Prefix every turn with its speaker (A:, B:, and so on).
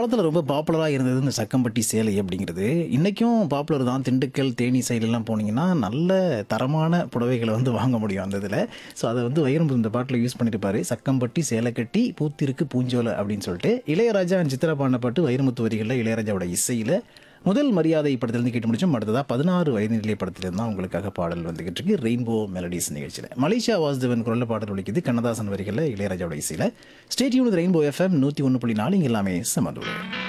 A: காலத்தில் ரொம்ப பாப்புலராக இருந்தது இந்த சக்கம்பட்டி சேலை அப்படிங்கிறது இன்றைக்கும் பாப்புலர் தான் திண்டுக்கல் தேனி சைடெல்லாம் போனீங்கன்னா நல்ல தரமான புடவைகளை வந்து வாங்க முடியும் அந்த இதில் ஸோ அதை வந்து வைரமுத்து இந்த பாட்டில் யூஸ் பண்ணியிருப்பாரு சக்கம்பட்டி சேலை கட்டி பூத்திருக்கு பூஞ்சோலை அப்படின்னு சொல்லிட்டு இளையராஜா and சித்ரா பாடின பாட்டு வைரமுத்து வரிகளில் இளையராஜாவோட இசையில் முதல் மரியாதை படத்திலிருந்து கேட்டு முடிச்சோம் அடுத்ததா பதினாறு வயது நிலை படத்திலிருந்து தான் உங்களுக்காக பாடல் வந்துகிட்டு இருக்கு ரெயின்போ மெலடிஸ் நிகழ்ச்சியில் மலேசியா வாசுதேவன் குரல்ல பாடல் ஒழிக்குது கண்ணதாசன் வரிகளில் இளையராஜாவோட இசையில் ஸ்டேட்யூன் ரெயின்போ எஃப்எம் நூற்றி ஒன்று புள்ளி நாலு இங்க எல்லாமே சமதுரை